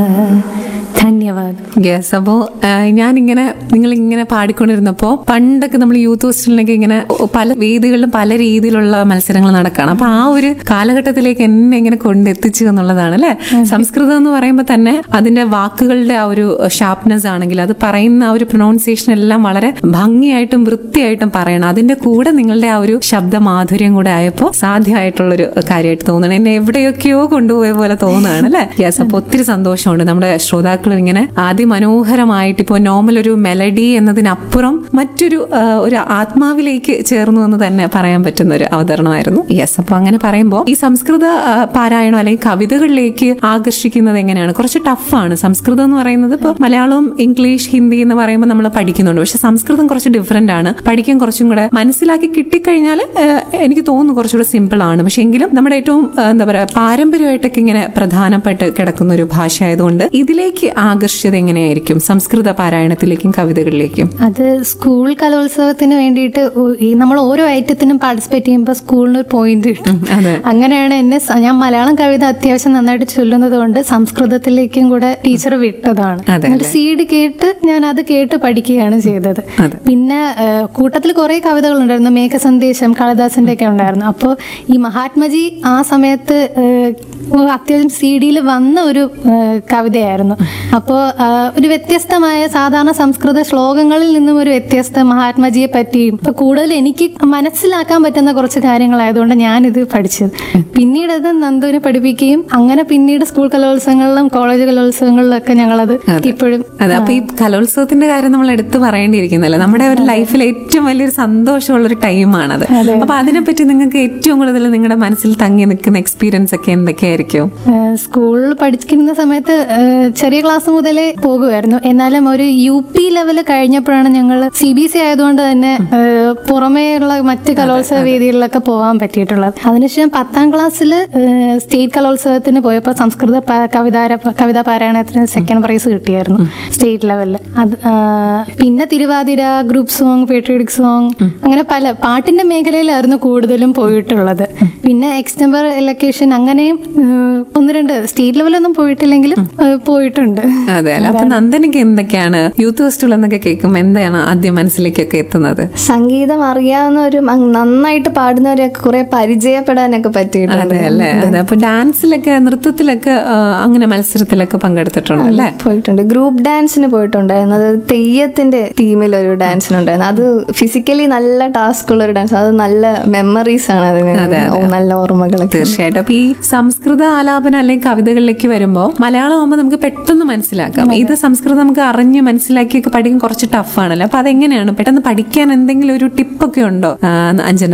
ധന്യവാദം yes അപ്പോൾ ഞാനിങ്ങനെ നിങ്ങൾ ഇങ്ങനെ പാടിക്കൊണ്ടിരുന്നപ്പോൾ പണ്ടൊക്കെ നമ്മൾ യൂത്ത് ഹോസ്റ്റലിനൊക്കെ ഇങ്ങനെ പല വേദികളിലും പല രീതിയിലുള്ള മത്സരങ്ങൾ നടക്കുകയാണ് അപ്പൊ ആ ഒരു കാലഘട്ടത്തിലേക്ക് എന്നെ ഇങ്ങനെ കൊണ്ടെത്തിച്ചു എന്നുള്ളതാണ് അല്ലെ സംസ്കൃതം എന്ന് പറയുമ്പോൾ തന്നെ അതിന്റെ വാക്കുകളുടെ ആ ഒരു ഷാർപ്നെസ് ആണെങ്കിൽ അത് പറയുന്ന ആ ഒരു പ്രൊനൗൺസിയേഷൻ എല്ലാം വളരെ ഭംഗിയായിട്ടും വൃത്തിയായിട്ടും പറയണം അതിന്റെ കൂടെ നിങ്ങളുടെ ആ ഒരു ശബ്ദ മാധുര്യം കൂടെ ആയപ്പോൾ സാധ്യമായിട്ടുള്ള ഒരു കാര്യമായിട്ട് തോന്നുന്നു എന്നെ എവിടെയൊക്കെയോ കൊണ്ടുപോയ പോലെ തോന്നുകയാണ് അല്ലെ യെസ് അപ്പൊ ഒത്തിരി സന്തോഷമുണ്ട് നമ്മുടെ ശ്രോതാക്കൾ ഇങ്ങനെ അതിമനോഹരമായിട്ട് ഇപ്പോൾ നോർമൽ ഒരു മെലഡി എന്നതിനപ്പുറം മറ്റൊരു ആ, ഒരു ആത്മാവിലേക്ക് ചേർന്നു എന്ന് തന്നെ പറയാൻ പറ്റുന്ന ഒരു അവതരണമായിരുന്നു യെസ് അപ്പൊ അങ്ങനെ പറയുമ്പോൾ ഈ സംസ്കൃത ആ, പാരായണം അല്ലെങ്കിൽ കവിതകളിലേക്ക് ആകർഷിക്കുന്നത് എങ്ങനെയാണ് കുറച്ച് ടഫാണ് സംസ്കൃതം എന്ന് പറയുന്നത് ഇപ്പോൾ മലയാളവും ഇംഗ്ലീഷ് ഹിന്ദി എന്ന് പറയുമ്പോൾ നമ്മൾ പഠിക്കുന്നുണ്ട് പക്ഷെ സംസ്കൃതം കുറച്ച് ഡിഫറെന്റ് ആണ് പഠിക്കാൻ കുറച്ചും കൂടെ മനസ്സിലാക്കി കിട്ടിക്കഴിഞ്ഞാൽ എനിക്ക് തോന്നുന്നു കുറച്ചുകൂടെ സിമ്പിൾ ആണ് പക്ഷെ എങ്കിലും നമ്മുടെ ഏറ്റവും ആ, എന്താ പറയാ പാരമ്പര്യമായിട്ടൊക്കെ ഇങ്ങനെ പ്രധാനപ്പെട്ട് കിടക്കുന്ന ഒരു ഭാഷ ആയതുകൊണ്ട് ഇതിലേക്ക് ആകർഷിച്ചത് എങ്ങനെയായിരിക്കും സംസ്കൃത പാരായണത്തിലേക്കും കവിതകളിലേക്കും അത് സ്കൂൾ കലോത്സവത്തിന് വേണ്ടിയിട്ട് ഒ- ഈ നമ്മൾ ഓരോ ഐറ്റത്തിനും പാർട്ടിസിപ്പേറ്റ് ചെയ്യുമ്പോൾ സ്കൂളിന് ഒരു പോയിന്റ് കിട്ടും അതെ അങ്ങനെയാണ് എന്നെ സ- ഞാൻ മലയാളം കവിത അത്യാവശ്യം നന്നായിട്ട് ചൊല്ലുന്നത് കൊണ്ട് സംസ്കൃതത്തിലേക്കും കൂടെ ടീച്ചർ വിട്ടതാണ് അതെ, എന്നിട്ട് സീഡ് കേട്ട് ഞാൻ അത് കേട്ട് പഠിക്കുകയാണ് ചെയ്തത് അതെ. പിന്നെ ഏഹ്, കൂട്ടത്തിൽ കുറെ കവിതകൾ ഉണ്ടായിരുന്നു മേഘസന്ദേശം കാളിദാസന്റെ ഒക്കെ ഉണ്ടായിരുന്നു അപ്പോൾ ഈ മഹാത്മജി ആ സമയത്ത് ഏഹ്, അത്യാവശ്യം സി ഡിയിൽ വന്ന ഒരു ഏഹ്, കവിതയായിരുന്നു അപ്പോൾ ഒരു വ്യത്യസ്തമായ സാധാരണ സംസ്കൃത ശ്ലോകങ്ങളിൽ നിന്നും ഒരു വ്യത്യസ്ത മഹാത്മജിയെ പറ്റിയും ഇപ്പൊ കൂടുതൽ എനിക്ക് മനസ്സിലാക്കാൻ പറ്റുന്ന കുറച്ച് കാര്യങ്ങളായതുകൊണ്ട് ഞാനിത് പഠിച്ചത് പിന്നീട് അത് നന്ദുവിനെ പഠിപ്പിക്കുകയും അങ്ങനെ പിന്നീട് സ്കൂൾ കലോത്സവങ്ങളിലും കോളേജ് കലോത്സവങ്ങളിലും ഒക്കെ ഞങ്ങളത് ഇപ്പോഴും അതെ അപ്പൊ ഈ കലോത്സവത്തിന്റെ കാര്യം നമ്മൾ എടുത്തു പറയേണ്ടിയിരിക്കുന്നല്ലോ നമ്മുടെ ഒരു ലൈഫിൽ ഏറ്റവും വലിയൊരു സന്തോഷമുള്ള ഒരു ടൈമാണത് അപ്പൊ അതിനെപ്പറ്റി നിങ്ങൾക്ക് ഏറ്റവും കൂടുതൽ നിങ്ങളുടെ മനസ്സിൽ തങ്ങി നിൽക്കുന്ന എക്സ്പീരിയൻസ് ഒക്കെ എന്തൊക്കെയായിരിക്കും ഏഹ് സ്കൂളിൽ പഠിക്കുന്ന സമയത്ത് ഏഹ് ചെറിയ ക്ലാസ് മുതലേ പോകുമായിരുന്നു എന്നാലും ഒരു യു പി ലെവല് കഴിഞ്ഞപ്പോഴാണ് ഞങ്ങൾ സി ബി സി ആയതുകൊണ്ട് തന്നെ ഏഹ് പുറമേയുള്ള മറ്റ് കലോത്സവ വേദികളിലൊക്കെ പോകാൻ പറ്റിയിട്ടുള്ളത് അതിനുശേഷം പത്താം ക്ലാസ്സിൽ സ്റ്റേറ്റ് കലോത്സവത്തിന് പോയപ്പോൾ സംസ്കൃത പ- കവിതാര കവിതാ പാരായണത്തിന് സെക്കൻഡ് പ്രൈസ് കിട്ടിയായിരുന്നു സ്റ്റേറ്റ് ലെവലിൽ അത് ആഹ് പിന്നെ Thiruvathira group song patriotic song അങ്ങനെ പല പാട്ടിന്റെ മേഖലയിലായിരുന്നു കൂടുതലും പോയിട്ടുള്ളത് പിന്നെ എക്സ്റ്റംബർ ലൊക്കേഷൻ അങ്ങനെയും ഏഹ്, ഒന്ന് രണ്ട് സ്റ്റേറ്റ് ലെവലൊന്നും പോയിട്ടില്ലെങ്കിലും ഏഹ്, പോയിട്ടുണ്ട് അതെ അല്ല അപ്പൊ നന്ദനക്ക് എന്തൊക്കെയാണ് യൂത്ത് ഫെസ്റ്റിവൽ എന്നൊക്കെ കേൾക്കുമ്പോൾ എന്താണ് ആദ്യം മനസ്സിലേക്കൊക്കെ എത്തുന്നത് സംഗീതം അറിയാവുന്നവരും അങ് നന്നായിട്ട് പാടുന്നവരെയൊക്കെ കുറെ പരിചയപ്പെടാനൊക്കെ പറ്റിയിട്ടുണ്ട് അതെ അല്ലേ അതെ അപ്പൊ ഡാൻസിലൊക്കെ നൃത്തത്തിലൊക്കെ ആ, അങ്ങനെ മത്സരത്തിലൊക്കെ പങ്കെടുത്തിട്ടുണ്ട് അല്ലേ പോയിട്ടുണ്ട് ഗ്രൂപ്പ് ഡാൻസിന് പോയിട്ടുണ്ടായിരുന്നു അത് തെയ്യത്തിന്റെ ടീമിൽ ഒരു ഡാൻസിനുണ്ടായിരുന്നു അത് ഫിസിക്കലി നല്ല ടാസ്ക് ഉള്ള ഒരു ഡാൻസ് അത് നല്ല മെമ്മറീസ് ആണ് അതിന് ഓ, നല്ല ഓർമ്മകളൊക്കെ തീർച്ചയായിട്ടും അപ്പൊ ഈ സംസ്കൃത ആലാപനം അല്ലെങ്കിൽ കവിതകളിലേക്ക് വരുമ്പോൾ മലയാളം ആകുമ്പോൾ നമുക്ക് പെട്ടെന്ന് മനസ്സിലാക്കാം ഇത് സംസ്കൃതം നമുക്ക് അറിഞ്ഞ് മനസ്സിലാക്കിയൊക്കെ പഠിക്കാൻ കുറച്ച് ടഫാണല്ലോ അപ്പൊ അതെങ്ങനെയാണ് പെട്ടെന്ന് പഠിക്കാൻ എന്തെങ്കിലും ഒരു ടിപ്പൊക്കെ ഉണ്ടോ ആ, അഞ്ജന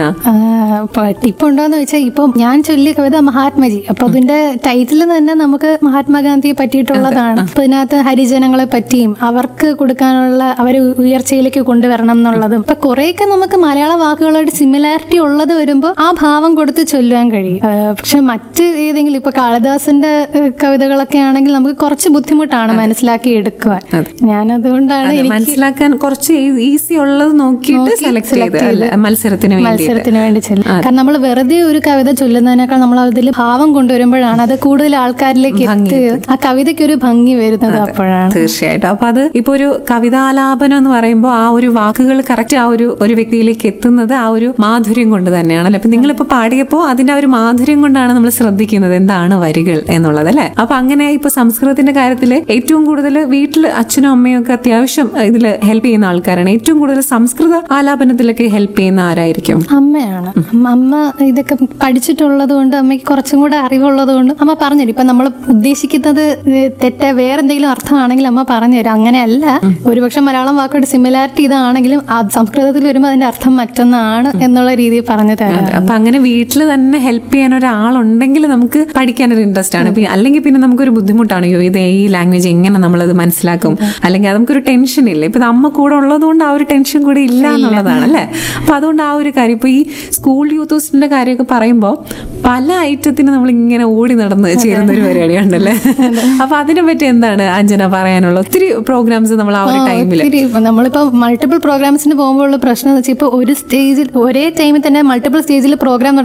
ടിപ്പ് ഉണ്ടോന്ന് വെച്ചാൽ ഇപ്പൊ ഞാൻ ചൊല്ലിയ കവിത മഹാത്മജി അപ്പൊ അതിന്റെ ടൈറ്റിൽ തന്നെ നമുക്ക് മഹാത്മാഗാന്ധിയെ പറ്റിയിട്ടുള്ളതാണ് അപ്പൊ ഇതിനകത്ത് ഹരിജനങ്ങളെ പറ്റിയും അവർക്ക് കൊടുക്കാനുള്ള അവരെ ഉയർച്ചയിലേക്ക് കൊണ്ടുവരണം എന്നുള്ളതും ഇപ്പൊ കുറെയൊക്കെ നമുക്ക് മലയാള വാക്കുകളായിട്ട് സിമിലാരിറ്റി ഉള്ളത് വരുമ്പോൾ ആ ഭാവം കൊടുത്ത് ചൊല്ലുവാൻ കഴിയും ആ, പക്ഷെ മറ്റ് ഏതെങ്കിലും ഇപ്പൊ കാളിദാസന്റെ ഏഹ്, കവിതകളൊക്കെ ആണെങ്കിൽ നമുക്ക് കുറച്ച് ബുദ്ധിമുട്ടാണ് മനസ്സിലാക്കി എടുക്കുവാൻ ഞാൻ അതുകൊണ്ടാണ് എനിക്ക് മനസ്സിലാക്കാൻ കുറച്ച് ഈസി ഉള്ളത് നോക്കിയിട്ട് സെലക്ട് ചെയ്ത് അല്ലേ? മത്സരത്തിന് വേണ്ടി മത്സരത്തിന് വേണ്ടി ചെല്ലും കാരണം നമ്മൾ വെറുതെ ഒരു കവിത ചൊല്ലുന്നതിനേക്കാൾ നമ്മൾ അതിൽ ഭാവം കൊണ്ടുവരുമ്പോഴാണ് അത് കൂടുതൽ ആൾക്കാരിലേക്ക് എത്തി ആ കവിതയ്ക്ക് ഒരു ഭംഗി വരുന്നത് അപ്പോഴാണ് തീർച്ചയായിട്ടും അപ്പൊ അത് ഇപ്പൊ ഒരു കവിതാലാപനം എന്ന് പറയുമ്പോൾ ആ ഒരു വാക്കുകൾ കറക്റ്റ് ആ ഒരു ഒരു വ്യക്തിയിലേക്ക് എത്തുന്നത് ആ ഒരു മാധുര്യം കൊണ്ട് തന്നെയാണല്ലോ അപ്പൊ നിങ്ങളിപ്പോ പാടിയപ്പോൾ അതിന്റെ ആ ഒരു മാധുര്യം കൊണ്ടാണ് നമ്മൾ ശ്രദ്ധിക്കുന്നത് എന്താണ് വരികൾ എന്നുള്ളത് അല്ലെ അപ്പൊ അങ്ങനെ ഇപ്പൊ സംസ്കൃതത്തിന്റെ കാര്യത്തിൽ ഏറ്റവും കൂടുതൽ വീട്ടിൽ അച്ഛനും അമ്മയും ഒക്കെ അത്യാവശ്യം ഇതിൽ ഹെൽപ്പ് ചെയ്യുന്ന ആൾക്കാരാണ് ഏറ്റവും കൂടുതൽ സംസ്കൃത ആലാപനത്തിലൊക്കെ ഹെൽപ്പ് ചെയ്യുന്ന ആരായിരിക്കും അമ്മയാണ് അമ്മ- അമ്മ ഇതൊക്കെ പഠിച്ചിട്ടുള്ളത് കൊണ്ട് അമ്മയ്ക്ക് കുറച്ചും കൂടെ അറിവുള്ളത് കൊണ്ട് അമ്മ പറഞ്ഞുതരും ഇപ്പൊ നമ്മൾ ഉദ്ദേശിക്കുന്നത് തെറ്റ വേറെ എന്തെങ്കിലും അർത്ഥമാണെങ്കിൽ അമ്മ പറഞ്ഞുതരും അങ്ങനെയല്ല ഒരുപക്ഷെ മലയാളം വാക്കുകളുടെ സിമിലാരിറ്റി ഇതാണെങ്കിലും ആ സംസ്കൃതത്തിൽ വരുമ്പോൾ അതിന്റെ അർത്ഥം മറ്റൊന്നാണ് എന്നുള്ള രീതിയിൽ പറഞ്ഞു തരാം അപ്പൊ അങ്ങനെ വീട്ടിൽ തന്നെ ഹെൽപ്പ് ചെയ്യാൻ ഒരാളുണ്ടെങ്കിൽ നമുക്ക് പഠിക്കാൻ ഒരു ഇൻട്രസ്റ്റ് ആണ് ഇപ്പൊ അല്ലെങ്കിൽ പിന്നെ നമുക്കൊരു ബുദ്ധിമുട്ടാണ് അയ്യോ ഇത് ഈ ലാംഗ്വേജ് എങ്ങനെ നമ്മളത് മനസ്സിലാക്കും അല്ലെങ്കിൽ അത് നമുക്കൊരു ടെൻഷൻ ഇല്ല ഇപ്പൊ ഇത് അമ്മ കൂടെ ഉള്ളത് കൊണ്ട് ആ ഒരു ടെൻഷൻ കൂടി ഇല്ല എന്നുള്ളതാണ് അല്ലെ അപ്പൊ അതുകൊണ്ട് ആ ഒരു കാര്യം ഇപ്പൊ ഈ സ്കൂൾ യൂത്ത് ഹോസ്റ്റലിന്റെ കാര്യമൊക്കെ പറയുമ്പോൾ പല ഐറ്റത്തിന് നമ്മൾ ഇങ്ങനെ ഓടി നടന്ന് ചേരുന്ന ഒരു പരിപാടിയുണ്ടല്ലേ അപ്പൊ അതിനെ പറ്റി എന്താണ് അഞ്ജന പറയാനുള്ള ഒത്തിരി പ്രോഗ്രാംസ് നമ്മൾ ആ ഒരു ടൈമിൽ ഒത്തിരി ഇപ്പൊ നമ്മളിപ്പോ മൾട്ടിപ്പിൾ പ്രോഗ്രാംസിന് പോകുമ്പോൾ ഉള്ള പ്രശ്നം എന്ന് വെച്ചാൽ ഇപ്പൊ ഒരു സ്റ്റേജിൽ ഒരേ ടൈമിൽ തന്നെ മൾട്ടിപ്പിൾ സ്റ്റേജിൽ പ്രോഗ്രാം